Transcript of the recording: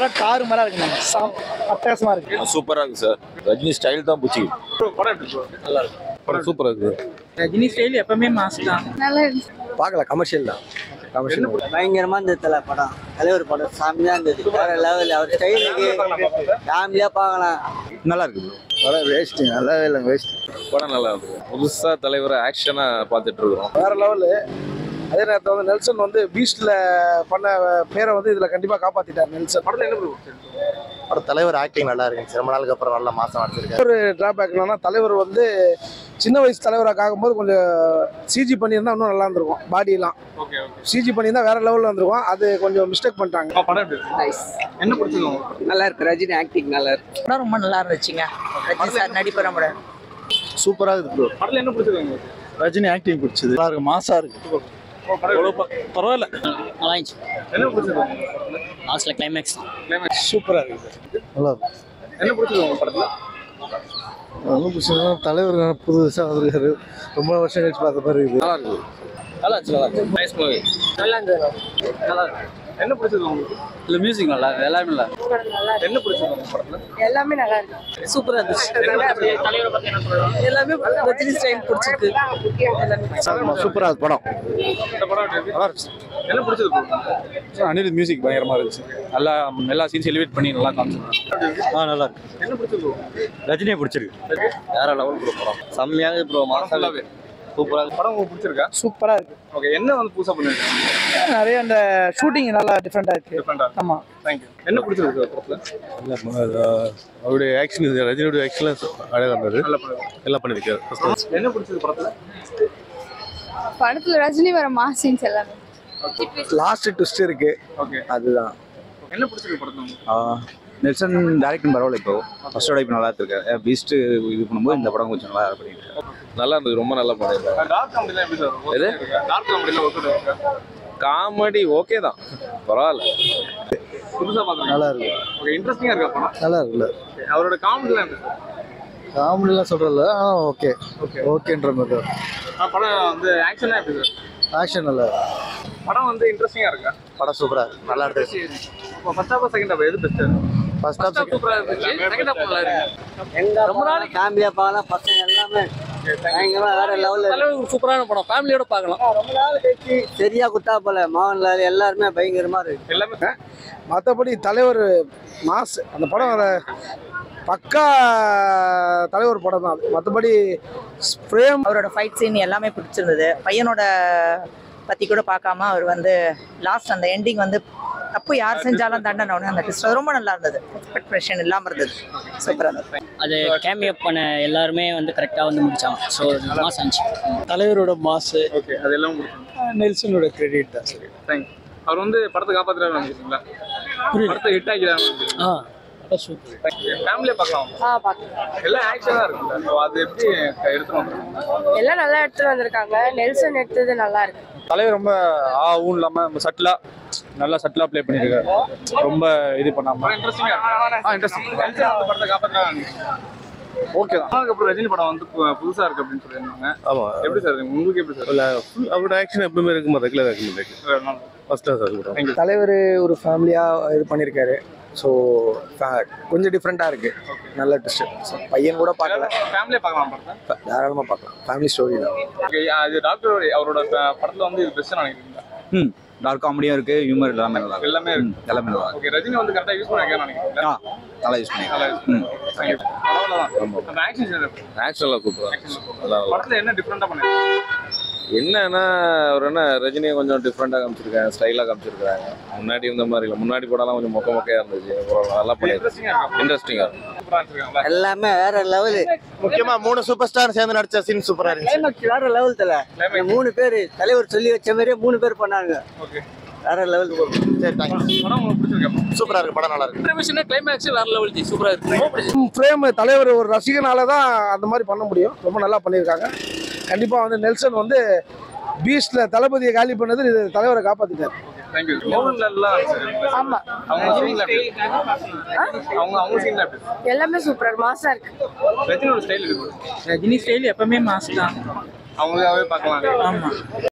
படம் தாறு மரா இருக்குங்க சாம் அட்டகாசமா இருக்கு சூப்பரா இருக்கு சார் ரஜினி ஸ்டைல் தான் பிடிச்சி படம் சூப்பரா இருக்கு ரஜினி ஸ்டைல் எப்பவுமே மாஸ் தான் நல்லா இருந்துச்சு பார்க்கல கமர்ஷியல் தான் கமர்ஷியல் பயங்கரமா இருந்தது தல படம் தலைவர் படம் செம்மையா இருந்தது வேற லெவல் அவர் ஸ்டைலுக்கு ஃபேமிலியா பார்க்கலாம் நல்லா இருக்கு ப்ரோ படம் வேஸ்ட் நல்லாவே இல்லை வேஸ்ட் படம் நல்லா இருக்கு புதுசா தலைவரை ஆக்ஷனா பார்த்துட்டு இருக்கிறோம் வேற லெவலு அதே நேரத்தில் வந்து நெல்சன் வந்து பீஸ்ட்ல பண்ண பேரை வந்து இதுல கண்டிப்பா காப்பாத்திட்டார் நெல்சன் படம் தலைவர் ஆக்டிங் நல்லா இருக்கு ரொம்ப நாளுக்கு அப்புறம் நல்லா மாசம் நடிச்சிருக்காரு ஒரு டிராபேக் என்னன்னா தலைவர் வந்து சின்ன வயசு தலைவராக ஆகும்போது கொஞ்சம் சிஜி பண்ணியிருந்தா இன்னும் நல்லா இருந்திருக்கும் பாடியெல்லாம் சிஜி பண்ணியிருந்தா வேற லெவலில் வந்திருக்கும் அது கொஞ்சம் மிஸ்டேக் பண்ணிட்டாங்க நல்லா இருக்கு ரஜினி ஆக்டிங் நல்லா இருக்கு படம் ரொம்ப நல்லா இருந்துச்சுங்க ரஜினி சார் நடிப்பு ரொம்ப சூப்பரா இருக்கு ப்ரோ ரஜினி ஆக்டிங் பிடிச்சது நல்லா இருக்கு மாசா இருக்கு பரவாயில்ல நல்லா இருந்துச்சு லாஸ்ட்ல கிளைமேக்ஸ் சூப்பரா இருக்கு நல்லா இருக்கு ரொம்ப பிடிச்சது தலைவர் புதுசா வந்திருக்காரு ரொம்ப வருஷம் கழிச்சு பார்த்த மாதிரி இருக்குது நல்லா இருக்கு நல்லா இருந்துச்சு நல்லா இருக்கு நைஸ் மூவி நல்லா இருந்தது நல்லா இல்ல மியூசிக் நல்லா இருக்கு எல்லாமே நல்லா எல்லாமே நல்லா இருக்கு சூப்பரா இருந்துச்சு எல்லாமே ரஜினி ஸ்டைல் பிடிச்சிருக்கு சூப்பரா இருக்கு படம் அனிருத் மியூசிக் பயங்கரமா இருந்துச்சு நல்லா எல்லா சீன்ஸ் எலிவேட் பண்ணி நல்லா காமிச்சிருக்காங்க ஆ நல்லா இருக்கு ரஜினியை பிடிச்சிருக்கு வேற லெவல் ப்ரோ படம் செம்மையாக ப்ரோ மாசா சூப்பரா படம் உங்களுக்கு பிடிச்சிருக்கா சூப்பரா இருக்கு ஓகே என்ன வந்து புதுசா பண்ணிருக்காங்க நிறைய அந்த ஷூட்டிங் நல்லா டிஃப்ரெண்டா இருக்கு டிஃபரெண்டா ஆமா தேங்க்யூ என்ன பிடிச்சிருக்கு படத்துல அவருடைய ஆக்ஷன் ரஜினியோட ஆக்ஷன் அழகா இருந்தது நல்ல படம் எல்லாம் பண்ணிருக்காரு என்ன பிடிச்சது படத்துல படத்துல ரஜினி வர மாஸ் சீன்ஸ் எல்லாமே லாஸ்ட் ட்விஸ்ட் இருக்கு ஓகே அதுதான் என்ன பிடிச்சிருக்கு படத்துல உங்களுக்கு? நெல்சன் டேரக்டிங் பரவாயில்ல இப்போ ஃபர்ஸ்டோட இப்போ நல்லா இருக்கு பீஸ்ட் இது பண்ணும்போது இந்த படம் கொஞ்சம் நல்லா பண்ணிருக்கு நல்லா இருந்தது ரொம்ப நல்லா பண்ணிருக்காங்க டார்க் காமெடிலாம் எப்படி சார் எது? டார்க் காமெடிலாம் ஒர்க் இருக்கா காமெடி ஓகே தான் பரவாயில்ல புதுசா பாக்குறேன் நல்லா இருக்கு ஓகே இன்ட்ரெஸ்டிங்கா இருக்கா படம் நல்லா இருக்குல்ல Okay, அவரோட காமெடிலாம் எப்படி சார் காமெடிலாம் சொல்றல ஆ ஓகே ஓகே ஓகேன்ற மாதிரி தான் ஆ, படம் வந்து ஆக்ஷனா எப்படி சார் ஆக்ஷன் நல்லா இருக்கு. படம் வந்து இன்ட்ரெஸ்டிங்கா இருக்கா படம் சூப்பரா இருக்கு நல்லா இருக்கு இப்போ ஃபர்ஸ்ட் ஹாஃப் செகண்ட் ஹாஃப் எது பெஸ்ட் ஃபர்ஸ்ட் ஹாஃப் சூப்பரா இருந்துச்சு செகண்ட் ஹாஃப் நல்லா இருக்கு ரொம்ப நாள் ஃபேமிலியா பார்க்கலாம் பசங்க எல்லாமே பயங்கரமா வேற லெவல்ல சூப்பரான படம் ஃபேமிலியோட பார்க்கலாம் ரொம்ப நாள் கழிச்சு சரியா குத்தா போல மோகன்லால் எல்லாருமே பயங்கரமா இருக்கு எல்லாமே மற்றபடி தலைவர் மாஸ் அந்த படம் வர பக்கா தலைவர் படம் தான் மற்றபடி பிரேம் அவரோட ஃபைட் சீன் எல்லாமே பிடிச்சிருந்தது பையனோட பத்தி கூட பார்க்காம அவர் வந்து லாஸ்ட் அந்த எண்டிங் வந்து தப்பு யார் செஞ்சாலும் தண்டனை ஒன்று அந்த twist ரொம்ப நல்லா இருந்தது எக்ஸ்பெக்டேஷன் இல்லாமல் இருந்தது சூப்பராக இருந்தது அது கேமியோ பண்ண எல்லாருமே வந்து கரெக்டாக வந்து முடிச்சாங்க ஸோ மாஸ் ஆச்சு தலைவரோட மாசு ஓகே அது எல்லாம் முடிச்சு நெல்சனோட கிரெடிட் தான் சரி தேங்க்ஸ் அவர் வந்து படத்தை காப்பாத்துறாரு நினைக்கிறீங்களா படத்தை ஹிட் ஆகிதான் ஆ சூப்பர் ஃபேமிலியா பார்க்கலாம் ஆ பார்க்கலாம் எல்லாம் ஆக்ஷனா இருக்குல்ல ஸோ அது எப்படி எடுத்துட்டு வந்துருக்காங்க எல்லாம் நல்லா எடுத்துட்டு வந்திருக்காங்க நெல்சன் எடுத்தது நல்லா இருக்கு தலைவர் ரொம்ப ஆ ஊன் இல்லாம நம்ம சட்டிலா நல்லா சட்டிலா ப்ளே பண்ணிருக்காரு ரொம்ப இது பண்ணாம இன்ட்ரெஸ்டிங்கா ஆ இன்ட்ரெஸ்டிங் படத்தை காப்பாத்துறாங்க ஓகே தான் அதுக்கப்புறம் ரஜினி படம் வந்து பு- புதுசா இருக்கு அப்படின்னு சொல்லியிருந்தாங்க ஆமா எப்படி சார் இருக்கு? உங்களுக்கு எப்படி சார் இல்ல full அவரோட ஆக்ஷன் எப்பவுமே இருக்குமா ரெகுலர் ஆக்ஷன் இருக்கு ஃபர்ஸ்ட் கிளாஸ் இருக்கு தலைவர் ஒரு ஃபேமிலியாக இது பண்ணியிருக்காரு ஸோ கொஞ்சம் டிஃப்ரெண்ட்டாக இருக்கு நல்ல ட்விஸ்ட் பையன் கூட பார்க்கல ஃபேமிலியா பார்க்கலாம் படத்தை தாராளமாக பார்க்கலாம் ஃபேமிலி ஸ்டோரி தான் ஓகே அது டாக்டர் அவரோட ப- படத்துல வந்து இது பெஸ்ட் நினைக்கிறீங்களா ம் டார்க் காமெடியும் இருக்கு ஹியூமர் எல்லாமே நல்லா இருக்கு எல்லாமே இருக்கு எல்லாமே நல்லா ஓகே ரஜினி வந்து கரெக்டா யூஸ் பண்ணிருக்கேன்னு நினைக்கிறீங்களா ஆ நல்லா யூஸ் பண்ணி நல்லா யூஸ் பண்ணிருக்கேன் அவ்வளவுதான் அந்த ஆக்ஷன் ஆக்ஷன் எல்லாம் சூப்பரா இருந்துச்சு நல்லா படத்துல என்ன டிஃப்ரெண்டா பண்ணிருக்காங்க என்னன்னா அவர் என்ன ரஜினியை கொஞ்சம் டிஃப்ரெண்டாக காமிச்சிருக்காங்க ஸ்டைலாக காமிச்சிருக்காங்க முன்னாடி இருந்த மாதிரி இல்லை முன்னாடி படம்லாம் கொஞ்சம் மொக்க மொக்கையாக இருந்துச்சு அப்புறம் நல்லா பண்ணியிருக்காங்க இன்ட்ரெஸ்டிங்கா இருக்கா இன்ட்ரெஸ்டிங்காக சூப்பரா வச்சிருக்காங்களா எல்லாமே வேற லெவலு முக்கியமா மூணு சூப்பர் ஸ்டார் சேர்ந்து நடிச்ச சீன் சூப்பரா இருந்துச்சு கிளைமேக்ஸ் வேற லெவல் தல இந்த மூணு பேர் தலைவர் சொல்லி வச்ச மாதிரியே மூணு பேர் பண்ணாங்க ஓகே வேற லெவல் சரி தேங்க்ஸ் படம் உங்களுக்கு பிடிச்சிருக்கா சூப்பரா இருக்கு படம் நல்லா இருக்கு கிளைமேக்ஸ் வேற லெவல் ஜி சூப்பராக இருக்கு ஃப்ரேம் தலைவர் ஒரு ரசிகனால தான் அந்த மாதிரி பண்ண முடியும் ரொம்ப நல்லா பண்ணியிருக்காங்க கண்டிப்பாக வந்து நெல்சன் வந்து பீஸ்ட்ல தளபதியை காலி பண்ணது இது தலைவரை காப்பாத்திட்டார் தேங்க்யூ மோகன்லால்லாம் ஆமா அவங்க சீன்ல எப்படி அவங்க அவங்க சீன்ல எப்படி எல்லாமே சூப்பர் மாசா இருக்கு ரஜினியோட ஸ்டைல் இருக்கு ரஜினி ஸ்டைல் எப்பவுமே மாஸ் தான் அவங்களுக்காகவே பார்க்கலாம் ஆமா